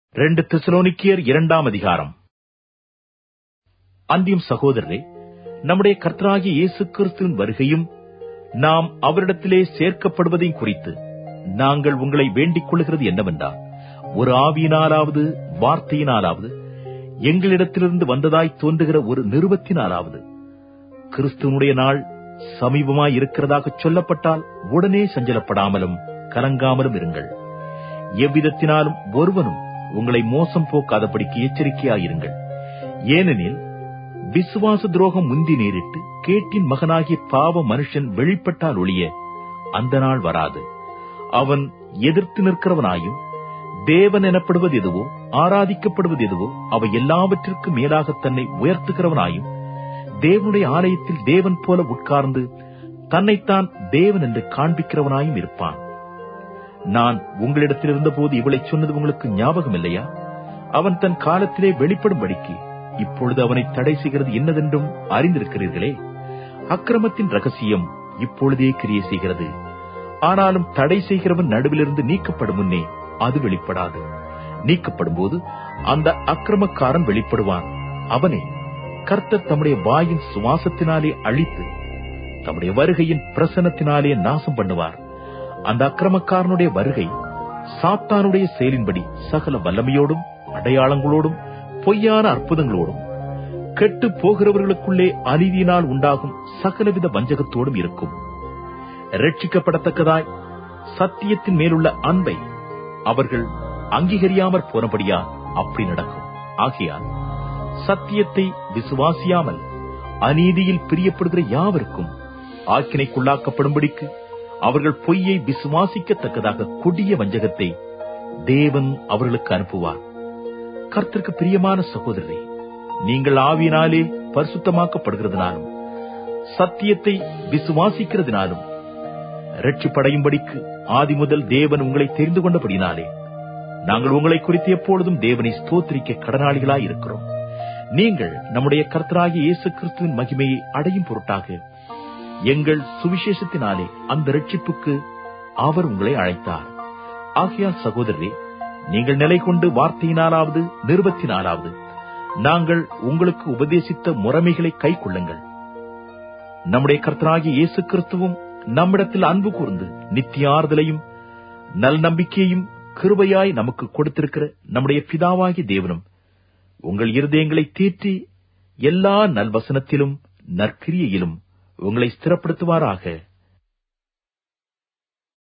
ரெண்டு தெசலோனிக்கியர் இரண்டாம் அதிகாரம் அன்பியும் சகோதரரே நம்முடைய கர்த்தராகிய இயேசு கிறிஸ்துவின் வருகையும் நாம் அவரிடத்திலே சேர்க்கப்படுவதையும் குறித்து நாங்கள் உங்களை வேண்டிக் கொள்கிறது என்னவென்றால் ஒரு ஆவியினாலாவது வார்த்தையினாலாவது எங்களிடத்திலிருந்து வந்ததாய் தோன்றுகிற ஒரு நிருபத்தினாலாவது கிறிஸ்துவனுடைய நாள் சமீபமாய் இருக்கிறதாக சொல்லப்பட்டால் உடனே சஞ்சலப்படாமலும் கலங்காமலும் இருங்கள் எவ்விதத்தினாலும் ஒருவனும் உங்களை மோசம் போக்காதபடிக்கு எச்சரிக்கையாயிருங்கள் ஏனெனில் விசுவாச துரோகம் முந்தி நேரிட்டு கேட்டின் மகனாகிய பாவ மனுஷன் வெளிப்பட்டால் ஒழிய அந்த நாள் வராது அவன் எதிர்த்து நிற்கிறவனாயும் தேவன் எனப்படுவது எதுவோ ஆராதிக்கப்படுவது எதுவோ அவை எல்லாவற்றிற்கும் மேலாக தன்னை உயர்த்துகிறவனாயும் தேவனுடைய ஆலயத்தில் தேவன் போல உட்கார்ந்து தன்னைத்தான் தேவன் என்று காண்பிக்கிறவனாயும் இருப்பான் நான் உங்களிடத்தில் இருந்தபோது இவளை சொன்னது உங்களுக்கு ஞாபகம் இல்லையா அவன் தன் காலத்திலே வெளிப்படும்படிக்கு இப்பொழுது அவனை தடை செய்கிறது என்னதென்றும் அறிந்திருக்கிறீர்களே அக்கிரமத்தின் ரகசியம் இப்பொழுதே கிரியை செய்கிறது ஆனாலும் தடை செய்கிறவன் நடுவிலிருந்து நீக்கப்படும் முன்னே அது வெளிப்படாது நீக்கப்படும் போது அந்த அக்கிரமக்காரன் வெளிப்படுவான் அவனே கர்த்தர் தம்முடைய வாயின் சுவாசத்தினாலே அழித்து தம்முடைய வருகையின் பிரசனத்தினாலே நாசம் பண்ணுவார் அந்த அக்கிரமக்காரனுடைய வருகை சாத்தானுடைய செயலின்படி சகல வல்லமையோடும் அடையாளங்களோடும் பொய்யான அற்புதங்களோடும் கெட்டு போகிறவர்களுக்குள்ளே அநீதியினால் உண்டாகும் சகலவித வஞ்சகத்தோடும் இருக்கும் ரட்சிக்கப்படத்தக்கதாய் சத்தியத்தின் மேலுள்ள அன்பை அவர்கள் அங்கீகரியாமற் போனபடியா அப்படி நடக்கும் ஆகையால் சத்தியத்தை விசுவாசியாமல் அநீதியில் பிரியப்படுகிற யாவருக்கும் ஆக்கினைக்குள்ளாக்கப்படும்படிக்கு அவர்கள் பொய்யை விசுவாசிக்கத்தக்கதாக கொடிய வஞ்சகத்தை தேவன் அவர்களுக்கு அனுப்புவார் கர்த்தருக்கு பிரியமான சகோதரரே நீங்கள் ஆவியினாலே பரிசுத்தமாக்கப்படுகிறதுனாலும் சத்தியத்தை விசுவாசிக்கிறதுனாலும் ரட்சிப்படையும்படிக்கு ஆதி முதல் தேவன் உங்களை தெரிந்து கொண்டபடினாலே நாங்கள் உங்களை குறித்து எப்பொழுதும் தேவனை ஸ்தோத்திரிக்க கடனாளிகளாய் இருக்கிறோம் நீங்கள் நம்முடைய கர்த்தராகிய இயேசு கிறிஸ்துவின் மகிமையை அடையும் பொருட்டாக எங்கள் சுவிசேஷத்தினாலே அந்த ரட்சிப்புக்கு அவர் உங்களை அழைத்தார் ஆகையால் சகோதரரே நீங்கள் நிலை கொண்டு வார்த்தையினாலாவது நிருபத்தினாலாவது நாங்கள் உங்களுக்கு உபதேசித்த முறைமைகளை கை கொள்ளுங்கள் நம்முடைய கர்த்தராகிய இயேசு கிறிஸ்துவும் நம்மிடத்தில் அன்பு கூர்ந்து நித்திய ஆறுதலையும் நல் நம்பிக்கையையும் கிருபையாய் நமக்கு கொடுத்திருக்கிற நம்முடைய பிதாவாகிய தேவனும் உங்கள் இருதயங்களை தீற்றி எல்லா நல்வசனத்திலும் நற்கிரியையிலும் உங்களை ஸ்திரப்படுத்துவாராக